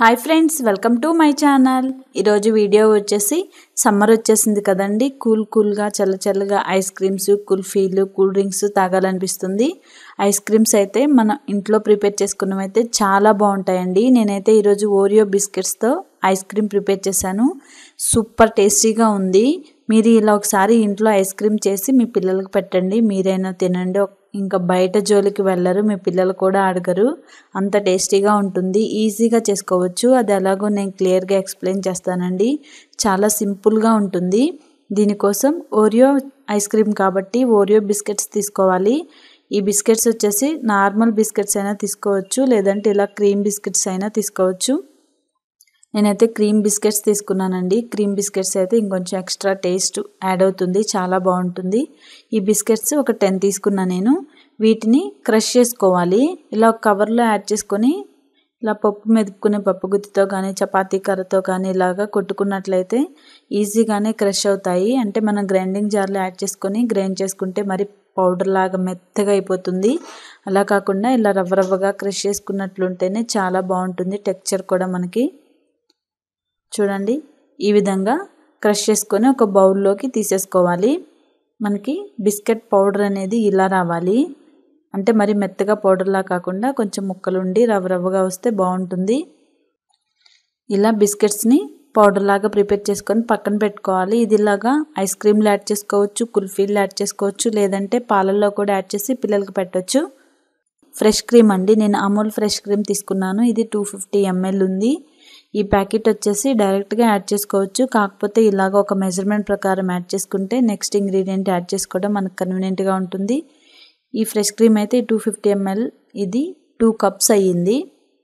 hi friends welcome to my channel ఈరోజు video వచ్చేసి summer వచ్చేసింది కదండి కూల్ కూల్గా చల్ల చల్లగా ఐస్ క్రీమ్స్ కుల్ఫీలు కూల్ డ్రింక్స్ తాగాలనిపిస్తుంది ఐస్ క్రీమ్స్ అయితే మన ఇంట్లో ప్రిపేర్ చేసుకున్నవైతే చాలా బాగుంటాయండి నేనైతే ఈరోజు ఓరియో బిస్కెట్స్తో ఐస్ క్రీమ్ ప్రిపేర్ చేశాను సూపర్ టేస్టీగా ఉంది మీరు ఇలా ఒకసారి ఇంట్లో ఐస్ క్రీమ్ చేసి మీ పిల్లలకు పెట్టండి మీరైనా తినండి ఇంకా బయట జోలికి వెళ్ళరు మీ పిల్లలు కూడా అడగరు అంత టేస్టీగా ఉంటుంది ఈజీగా చేసుకోవచ్చు అది ఎలాగో నేను క్లియర్గా ఎక్స్ప్లెయిన్ చేస్తానండి చాలా సింపుల్గా ఉంటుంది దీనికోసం ఓరియో ఐస్ క్రీమ్ కాబట్టి ఓరియో బిస్కెట్స్ తీసుకోవాలి ఈ బిస్కెట్స్ వచ్చేసి నార్మల్ బిస్కెట్స్ అయినా తీసుకోవచ్చు లేదంటే ఇలా క్రీమ్ బిస్కెట్స్ అయినా తీసుకోవచ్చు నేనైతే క్రీమ్ బిస్కెట్స్ తీసుకున్నానండి క్రీమ్ బిస్కెట్స్ అయితే ఇంకొంచెం ఎక్స్ట్రా టేస్ట్ యాడ్ అవుతుంది చాలా బాగుంటుంది ఈ బిస్కెట్స్ ఒక టెన్ తీసుకున్నా నేను వీటిని క్రష్ చేసుకోవాలి ఇలా ఒక కవర్లో యాడ్ చేసుకొని ఇలా పప్పు మెదుపుకునే పప్పు గుత్తితో కానీ చపాతీ కర్రతో కానీ ఇలాగా కొట్టుకున్నట్లయితే ఈజీగానే క్రష్ అవుతాయి అంటే మనం గ్రైండింగ్ జార్లో యాడ్ చేసుకొని గ్రైండ్ చేసుకుంటే మరి పౌడర్ లాగా మెత్తగా అయిపోతుంది అలా కాకుండా ఇలా రవ్వ రవ్వగా క్రష్ చేసుకున్నట్లుంటేనే చాలా బాగుంటుంది టెక్చర్ కూడా మనకి చూడండి ఈ విధంగా క్రష్ చేసుకొని ఒక బౌల్లోకి తీసేసుకోవాలి మనకి బిస్కెట్ పౌడర్ అనేది ఇలా రావాలి అంటే మరి మెత్తగా పౌడర్లా కాకుండా కొంచెం ముక్కలుండి రవ్వ రవ్వగా వస్తే బాగుంటుంది ఇలా బిస్కెట్స్ని పౌడర్ లాగా ప్రిపేర్ చేసుకొని పక్కన పెట్టుకోవాలి ఇది ఇలాగా ఐస్ క్రీమ్లు యాడ్ చేసుకోవచ్చు కుల్ఫీలు యాడ్ చేసుకోవచ్చు లేదంటే పాలల్లో కూడా యాడ్ చేసి పిల్లలకి పెట్టవచ్చు ఫ్రెష్ క్రీమ్ అండి నేను అమూల్ ఫ్రెష్ క్రీమ్ తీసుకున్నాను ఇది టూ ఫిఫ్టీ ఎంఎల్ ఉంది ఈ ప్యాకెట్ వచ్చేసి డైరెక్ట్గా యాడ్ చేసుకోవచ్చు కాకపోతే ఇలాగ ఒక మెజర్మెంట్ ప్రకారం యాడ్ చేసుకుంటే నెక్స్ట్ ఇంగ్రీడియంట్ యాడ్ చేసుకోవడం మనకు కన్వీనియంట్గా ఉంటుంది ఈ ఫ్రెష్ క్రీమ్ అయితే టూ ఫిఫ్టీ ఎంఎల్ ఇది టూ కప్స్ అయ్యింది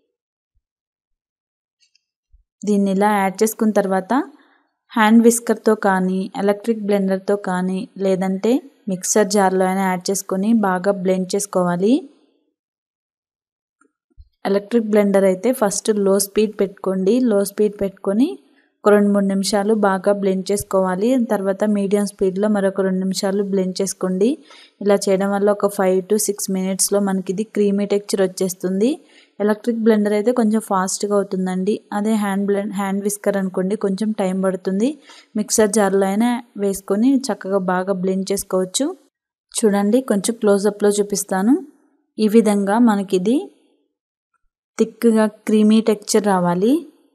దీన్ని ఇలా యాడ్ చేసుకున్న తర్వాత హ్యాండ్ విస్కర్తో కానీ ఎలక్ట్రిక్ బ్లెండర్తో కానీ లేదంటే మిక్సర్ జార్లో అయినా యాడ్ చేసుకొని బాగా బ్లెండ్ చేసుకోవాలి ఎలక్ట్రిక్ బ్లెండర్ అయితే ఫస్ట్ లో స్పీడ్ పెట్టుకోండి లో స్పీడ్ పెట్టుకొని ఒక రెండు మూడు నిమిషాలు బాగా బ్లెండ్ చేసుకోవాలి తర్వాత మీడియం స్పీడ్లో మరొక రెండు నిమిషాలు బ్లెండ్ చేసుకోండి ఇలా చేయడం వల్ల ఒక ఫైవ్ టు సిక్స్ మినిట్స్లో మనకి ఇది క్రీమీ టెక్చర్ వచ్చేస్తుంది ఎలక్ట్రిక్ బ్లెండర్ అయితే కొంచెం ఫాస్ట్గా అవుతుందండి అదే హ్యాండ్ బ్లెండ్ హ్యాండ్ విస్కర్ అనుకోండి కొంచెం టైం పడుతుంది మిక్సర్ జార్లో అయినా వేసుకొని చక్కగా బాగా బ్లెండ్ చేసుకోవచ్చు చూడండి కొంచెం క్లోజప్లో చూపిస్తాను ఈ విధంగా మనకి ఇది థిక్గా క్రీమీ టెక్చర్ రావాలి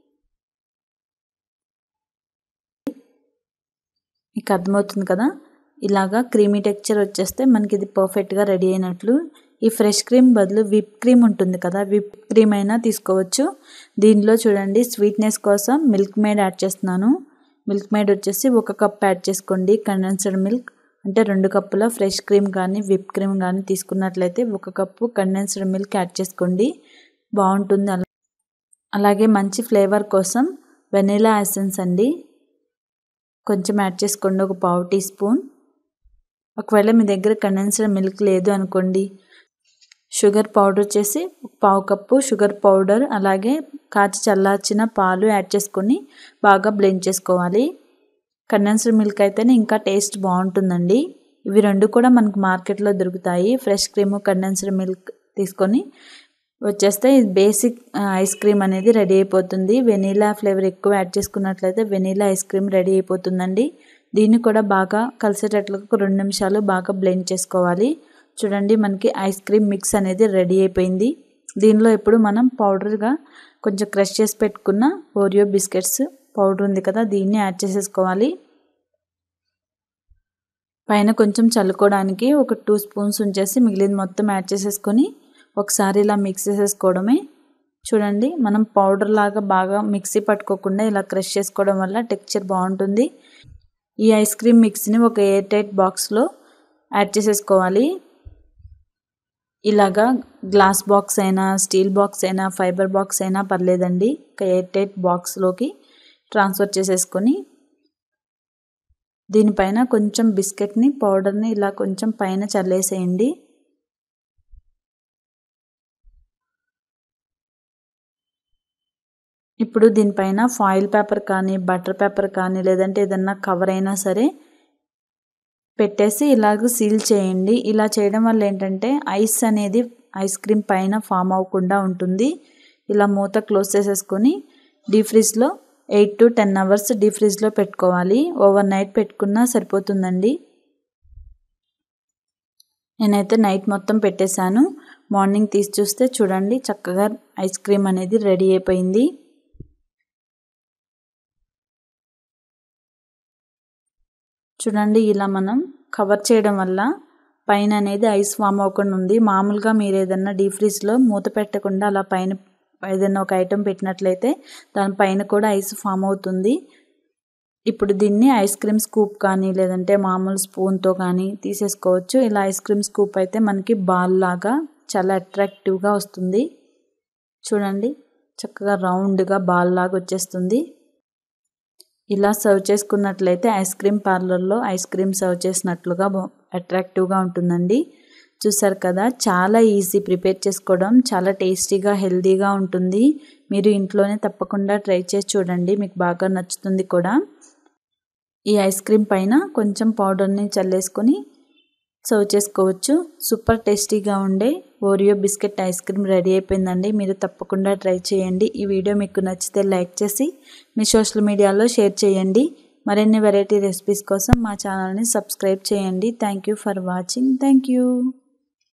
మీకు అర్థమవుతుంది కదా ఇలాగా క్రీమీ టెక్చర్ వచ్చేస్తే మనకి ఇది పర్ఫెక్ట్గా రెడీ అయినట్లు ఈ ఫ్రెష్ క్రీమ్ బదులు విప్ క్రీమ్ ఉంటుంది కదా విప్ క్రీమ్ అయినా తీసుకోవచ్చు దీనిలో చూడండి స్వీట్నెస్ కోసం మిల్క్ మేడ్ యాడ్ చేస్తున్నాను మిల్క్ మేడ్ వచ్చేసి ఒక కప్ యాడ్ చేసుకోండి కండెన్స్డ్ మిల్క్ అంటే రెండు కప్పుల ఫ్రెష్ క్రీమ్ కానీ విప్ క్రీమ్ కానీ తీసుకున్నట్లయితే ఒక కప్పు కండెన్స్డ్ మిల్క్ యాడ్ చేసుకోండి బాగుంటుంది అలాగే మంచి ఫ్లేవర్ కోసం వెనీలా ఎసెన్స్ అండి కొంచెం యాడ్ చేసుకోండి ఒక పావు టీ స్పూన్ ఒకవేళ మీ దగ్గర కండెన్స్డ్ మిల్క్ లేదు అనుకోండి షుగర్ పౌడర్ చేసి పావు కప్పు షుగర్ పౌడర్ అలాగే కాచి చల్లార్చిన పాలు యాడ్ చేసుకొని బాగా బ్లెండ్ చేసుకోవాలి కండెన్స్డ్ మిల్క్ అయితేనే ఇంకా టేస్ట్ బాగుంటుందండి ఇవి రెండు కూడా మనకు మార్కెట్లో దొరుకుతాయి ఫ్రెష్ క్రీము కండెన్స్డ్ మిల్క్ తీసుకొని వచ్చేస్తే బేసిక్ ఐస్ క్రీమ్ అనేది రెడీ అయిపోతుంది వెనీలా ఫ్లేవర్ ఎక్కువ యాడ్ చేసుకున్నట్లయితే వెనీలా ఐస్ క్రీమ్ రెడీ అయిపోతుందండి దీన్ని కూడా బాగా కలిసేటట్లుగా ఒక రెండు నిమిషాలు బాగా బ్లెండ్ చేసుకోవాలి చూడండి మనకి ఐస్ క్రీమ్ మిక్స్ అనేది రెడీ అయిపోయింది దీనిలో ఇప్పుడు మనం పౌడర్గా కొంచెం క్రష్ చేసి పెట్టుకున్న ఓరియో బిస్కెట్స్ పౌడర్ ఉంది కదా దీన్ని యాడ్ చేసేసుకోవాలి పైన కొంచెం చల్లుకోవడానికి ఒక టూ స్పూన్స్ ఉంచేసి మిగిలింది మొత్తం యాడ్ చేసేసుకొని ఒకసారి ఇలా మిక్స్ చేసేసుకోవడమే చూడండి మనం పౌడర్ లాగా బాగా మిక్సీ పట్టుకోకుండా ఇలా క్రష్ చేసుకోవడం వల్ల టెక్చర్ బాగుంటుంది ఈ ఐస్ క్రీమ్ మిక్స్ని ఒక ఎయిర్ టైట్ బాక్స్లో యాడ్ చేసేసుకోవాలి ఇలాగా గ్లాస్ బాక్స్ అయినా స్టీల్ బాక్స్ అయినా ఫైబర్ బాక్స్ అయినా పర్లేదండి ఒక ఎయిర్ టైట్ బాక్స్లోకి ట్రాన్స్ఫర్ చేసేసుకొని దీనిపైన కొంచెం బిస్కెట్ని పౌడర్ని ఇలా కొంచెం పైన చల్లేసేయండి ఇప్పుడు దీనిపైన ఫాయిల్ పేపర్ కానీ బటర్ పేపర్ కానీ లేదంటే ఏదన్నా కవర్ అయినా సరే పెట్టేసి ఇలాగ సీల్ చేయండి ఇలా చేయడం వల్ల ఏంటంటే ఐస్ అనేది ఐస్ క్రీమ్ పైన ఫామ్ అవ్వకుండా ఉంటుంది ఇలా మూత క్లోజ్ చేసేసుకొని డీప్ ఫ్రిడ్జ్లో eight to ten hours deep ఫ్రిడ్జ్లో పెట్టుకోవాలి ఓవర్ నైట్ పెట్టుకున్నా సరిపోతుందండి నేనైతే నైట్ మొత్తం పెట్టేశాను మార్నింగ్ తీసి చూస్తే చూడండి చక్కగా ఐస్ క్రీమ్ అనేది రెడీ అయిపోయింది చూడండి ఇలా మనం కవర్ చేయడం వల్ల పైన అనేది ఐస్ ఫామ్ అవ్వకుండా ఉంది మామూలుగా మీరు ఏదన్నా డీప్ ఫ్రిడ్జ్లో మూత పెట్టకుండా అలా పైన ఏదైనా ఒక ఐటెం పెట్టినట్లయితే దానిపైన కూడా ఐస్ ఫామ్ అవుతుంది ఇప్పుడు దీన్ని ఐస్ క్రీమ్ స్కూప్ కానీ లేదంటే మామూలు స్పూన్తో కానీ తీసేసుకోవచ్చు ఇలా ఐస్ క్రీమ్ స్కూప్ అయితే మనకి బాల్ లాగా చాలా అట్రాక్టివ్గా వస్తుంది చూడండి చక్కగా రౌండ్గా బాల్ లాగా వచ్చేస్తుంది ఇలా సర్వ్ చేసుకున్నట్లయితే ఐస్ క్రీమ్ పార్లర్లో ఐస్ క్రీమ్ సర్వ్ చేసినట్లుగా అట్రాక్టివ్గా ఉంటుందండి చూసారు కదా చాలా ఈజీ ప్రిపేర్ చేసుకోవడం చాలా టేస్టీగా హెల్తీగా ఉంటుంది మీరు ఇంట్లోనే తప్పకుండా ట్రై చేసి చూడండి మీకు బాగా నచ్చుతుంది కూడా ఈ ఐస్ క్రీమ్ పైన కొంచెం పౌడర్ని చల్లేసుకొని సర్వ్ చేసుకోవచ్చు సూపర్ టేస్టీగా ఉండే Oreo biscuit ice cream ready అయిపోయిందండి మీరు తప్పకుండా ట్రై చేయండి ఈ వీడియో మీకు నచ్చితే లైక్ చేసి మీ సోషల్ మీడియాలో షేర్ చేయండి మరిన్ని వెరైటీ రెసిపీస్ కోసం మా ఛానల్ని సబ్స్క్రైబ్ చేయండి thank you for watching thank you